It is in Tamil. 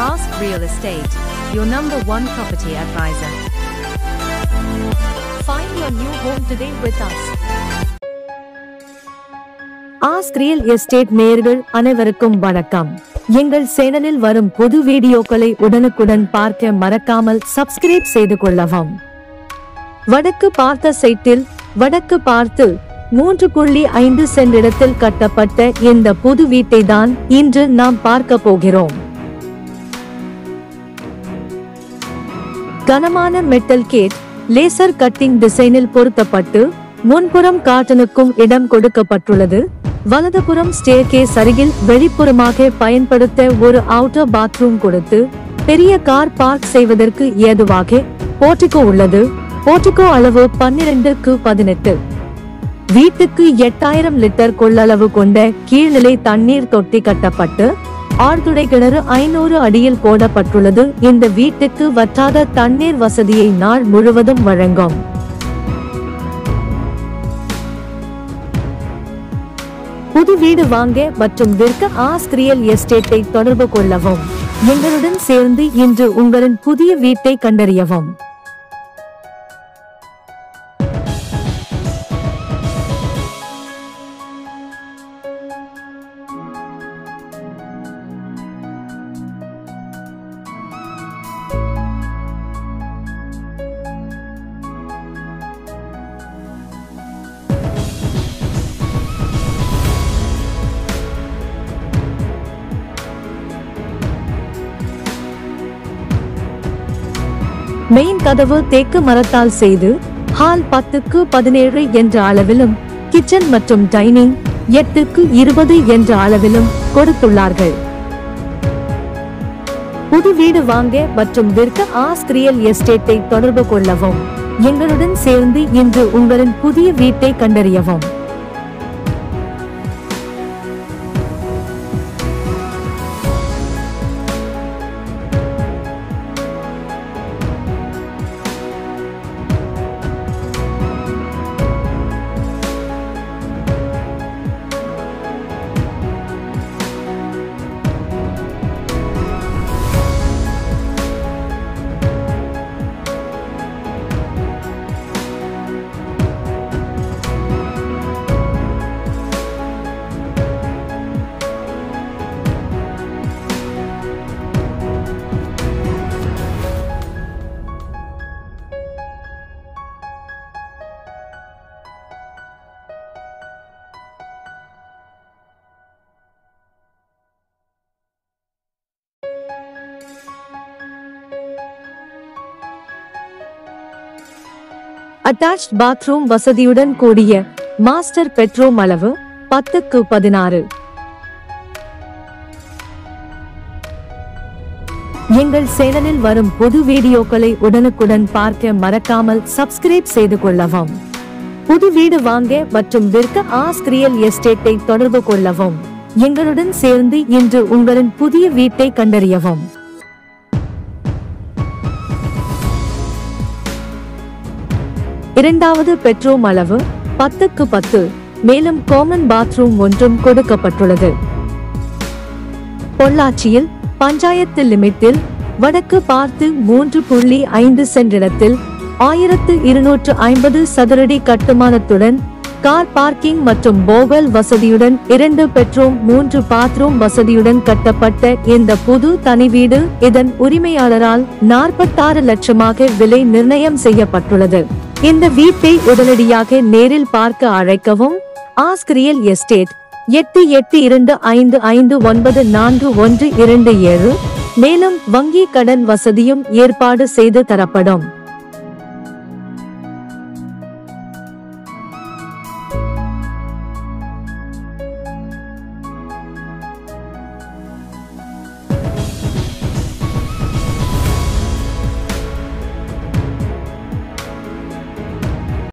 Ask Real Estate, your number one property advisor. Find your new home today with us. Ask real estate நேயர்கள் அனைவருக்கும் வணக்கம் எங்கள் சேனலில் வரும் புது வீடியோக்களை உடனுக்குடன் பார்க்க மறக்காமல் சப்ஸ்கிரைப் செய்து கொள்ளவும் வடக்கு பார்த்த சைட்டில் வடக்கு பார்த்து மூன்று புள்ளி ஐந்து சென்ட் இடத்தில் கட்டப்பட்ட இந்த புது வீட்டை தான் இன்று நாம் பார்க்க போகிறோம் கனமான மெட்டல் கேட் லேசர் கட்டிங் டிசைனில் பொருத்தப்பட்டு முன்புறம் கார்டனுக்கும் இடம் கொடுக்கப்பட்டுள்ளது வலதுபுறம் ஸ்டேர்கேஸ் அருகில் வெளிப்புறமாக பயன்படுத்த ஒரு அவுட்டர் பாத்ரூம் கொடுத்து பெரிய கார் பார்க் செய்வதற்கு ஏதுவாக போர்டிகோ உள்ளது போர்டிகோ அளவு பன்னிரண்டுக்கு பதினெட்டு வீட்டுக்கு எட்டாயிரம் லிட்டர் கொள்ளளவு கொண்ட கீழ்நிலை தண்ணீர் தொட்டி கட்டப்பட்டு ஆழ்துளை கிணறு ஐநூறு அடியில் போடப்பட்டுள்ளது இந்த வீட்டுக்கு வற்றாத தண்ணீர் வசதியை நாள் முழுவதும் வழங்கும் புது வீடு வாங்க மற்றும் விற்க ஆஸ்க் ரியல் எஸ்டேட்டை தொடர்பு கொள்ளவும் எங்களுடன் சேர்ந்து இன்று உங்களின் புதிய வீட்டை கண்டறியவும் மெயின் கதவு தேக்கு மரத்தால் செய்து ஹால் பத்துக்கு பதினேழு என்ற அளவிலும் கிச்சன் மற்றும் டைனிங் எட்டுக்கு இருபது என்ற அளவிலும் கொடுத்துள்ளார்கள் புது வீடு வாங்க மற்றும் விற்க ஆஸ்க் ரியல் எஸ்டேட்டை தொடர்பு கொள்ளவும் எங்களுடன் சேர்ந்து இன்று உங்களின் புதிய வீட்டை கண்டறியவும் அட்டாச்ட் பாத்ரூம் வசதியுடன் கூடிய மாஸ்டர் பெட்ரூம் அளவு பத்துக்கு பதினாறு எங்கள் சேனலில் வரும் புது வீடியோக்களை உடனுக்குடன் பார்க்க மறக்காமல் சப்ஸ்கிரைப் செய்து கொள்ளவும் புது வீடு வாங்க மற்றும் விற்க ஆஸ்க் ரியல் எஸ்டேட்டை தொடர்பு கொள்ளவும் எங்களுடன் சேர்ந்து இன்று உங்களின் புதிய வீட்டை கண்டறியவும் இரண்டாவது பெட்ரூம் அளவு பத்துக்கு பத்து மேலும் காமன் பாத்ரூம் ஒன்றும் கொடுக்கப்பட்டுள்ளது பொள்ளாச்சியில் பஞ்சாயத்து லிமிட்டில் வடக்கு பார்த்து மூன்று புள்ளி ஐந்து சென்ட் இடத்தில் ஆயிரத்து இருநூற்று ஐம்பது சதுரடி கட்டுமானத்துடன் கார் பார்க்கிங் மற்றும் போகல் வசதியுடன் இரண்டு பெட்ரூம் மூன்று பாத்ரூம் வசதியுடன் கட்டப்பட்ட இந்த புது தனி வீடு இதன் உரிமையாளரால் நாற்பத்தாறு லட்சமாக விலை நிர்ணயம் செய்யப்பட்டுள்ளது இந்த வீட்டை உடனடியாக நேரில் பார்க்க அழைக்கவும் ஆஸ்க் ரியல் எஸ்டேட் எட்டு எட்டு இரண்டு ஐந்து ஐந்து ஒன்பது நான்கு ஒன்று இரண்டு ஏழு மேலும் வங்கி கடன் வசதியும் ஏற்பாடு செய்து தரப்படும்